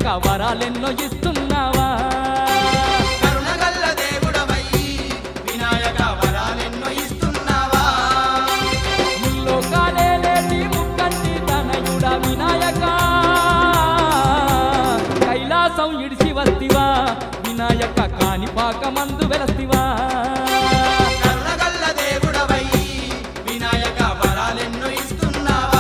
వినాయక వరాలెన్నో ఇస్తున్నావా కరుణగల్ల దేవుడవయ్యి వినాయక వరాలెన్నో ఇస్తున్నావా ముల్లోకాలే లేని ముక్కంటి తనయుడ వినాయక కైలాసం ఇడిసి వస్తివా వినాయక కాణిపాక మందు వెలస్తివా కరుణగల్ల దేవుడవయ్యి వినాయక వరాలెన్నో ఇస్తున్నావా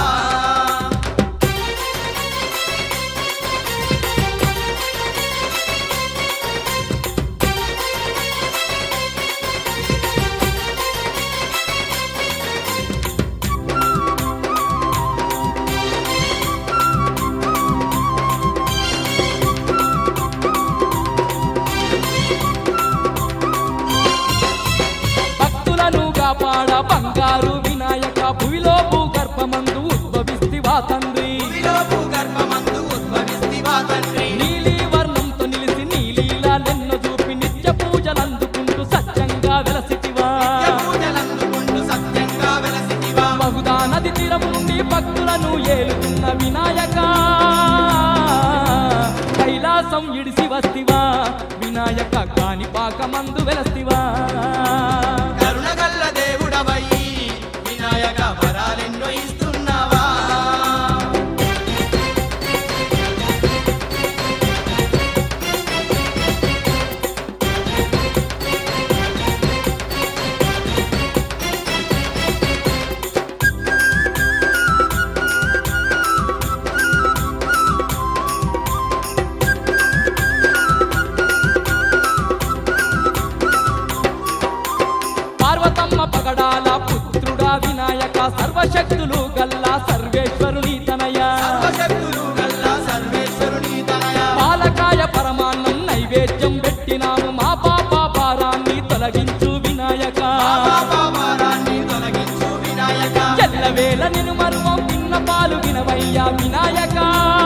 భక్తులను కాపాడ బంగారు వినాయక భూమిలో భూగర్భమందు ఉద్భవిస్తివా తండ్రి భూమిలో భూగర్భమందు ఉద్భవిస్తివా తండ్రి నీలి వర్ణంతో నిలిసి నీలీలాలెన్నో చూపి నిత్య పూజలందుకుంటూ సత్యంగా వెలసితివా నిత్య పూజలందుకుంటూ సత్యంగా వెలసితివా బహుదా నది తీరము నుండి భక్తులను ఏలుతున్న వినాయక కైలాసం ఇడిసి వస్తివా వినాయక కాణిపాక మందు వెలస్తివా కరుణగల్ల దేవుడవయ్యి వినాయక వరాలెన్నో ఇస్తున్నావా పార్వతమ్మ పగడాల పుత్రుడా వినాయక సర్వశక్తులు గల్లా సర్వేశ్వరుని తనయ సర్వశక్తులు గల్లా సర్వేశ్వరుని తనయ పాలకాయ పరమాన్నం నైవేద్యం పెట్టినాము మా పాప భారాన్ని తొలగించు వినాయక పాపాపారాన్ని తొలగించు వినాయక ఎల్లవేళ నిన్ను మరువం విన్న పాలు వినవయ్యా వినాయక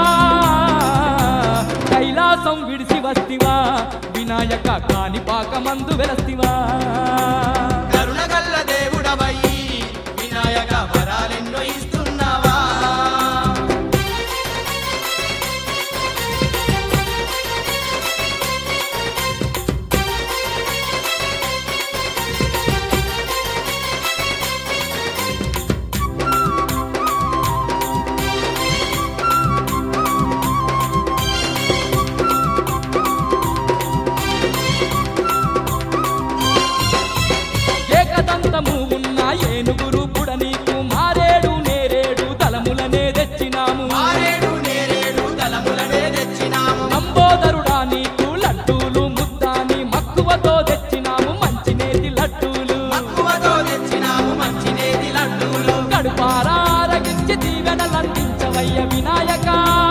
కైలాసం విడిసి వస్తివా వినాయక కాణిపాక మందు వెలస్తివా కరుణగల్ల దేవుడవయ్యి వినాయక వరాలెన్నో ఇస్తున్నావా ఏకదంతము ఉన్న ఏనుగురు పుడ నీకు మారేడు నేరేడు తలములనే తెచ్చినాము ఆరేడు నేరేడు తలములనే తెచ్చినాము నంబోదరుడా నీకు లడ్డూలు ముద్దాని మక్కువతో తెచ్చినాము మంచినేటి లడ్డూలు మక్కువతో తెచ్చినాము మంచినేది లడ్డూలు కడుపారారగించి దీవెనలందించవయ్య వినాయక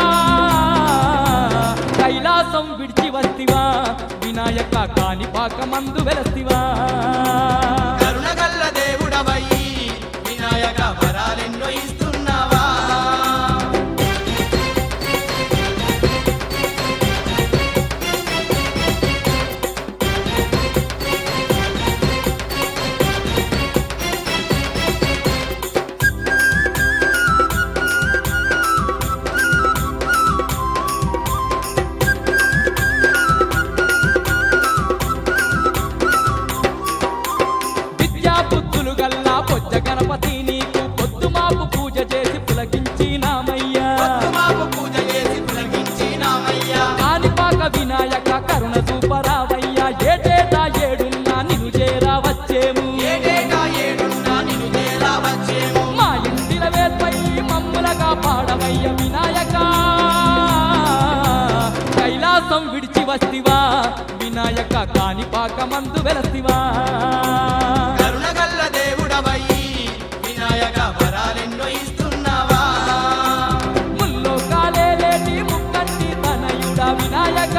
కైలాసం విడిచి వస్తివా వినాయక కాణిపాక మందు వెలస్తివా కరుణగల్ల దేవుడవయ్యి వినాయక వరాలెన్నో ఇస్తున్నావా విద్యా బుద్ధులు గల్లా పొజ్జ గణపతి నీకు పొద్దు మాపు పూజ చేసి పులకించినామయ్యా మాకు పూజ చేసి పులకించినామయ్యా కాణిపాక వినాయక కరుణ సూపరావయ్యా ఏటేటా ఏడున్నా నిన్ను చేరా వచ్చేము ఏడేగా ఏడున్నా నిన్ను చేరా వచ్చేము మా ఇంటిల వేపై మమ్ములగా పాడవయ్య వినాయక కైలాసం విడిచి వస్తివా వినాయక కాణిపాక మందు వెలస్తివా కరుణగల్ల దేవుడవయ్యి వినాయక వరాలెన్నో ఇస్తున్నావా ముల్లో కాలే లేని ముక్కంటి తనయుడ వినాయక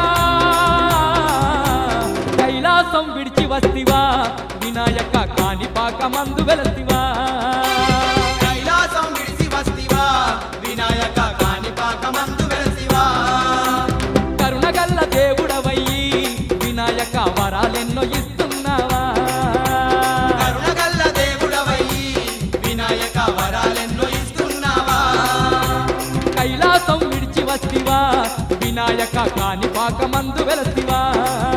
కైలాసం విడిచి వస్తివా వినాయక కాణిపాక మందు వెలస్తివా కైలాసం విడిసి వస్తివా వినాయక కాణిపాక మందు వెలసివా కరుణగల్ల దేవుడవయ్యి వినాయక వరాలెన్నో ఇస్తున్నావా కరుణగల్ల దేవుడవయ్యి వినాయక వరాలెన్నో ఇస్తున్నావా కైలాసం విడిచి వస్తివా వినాయక వినాయక కాని పాకమందు వెలసివా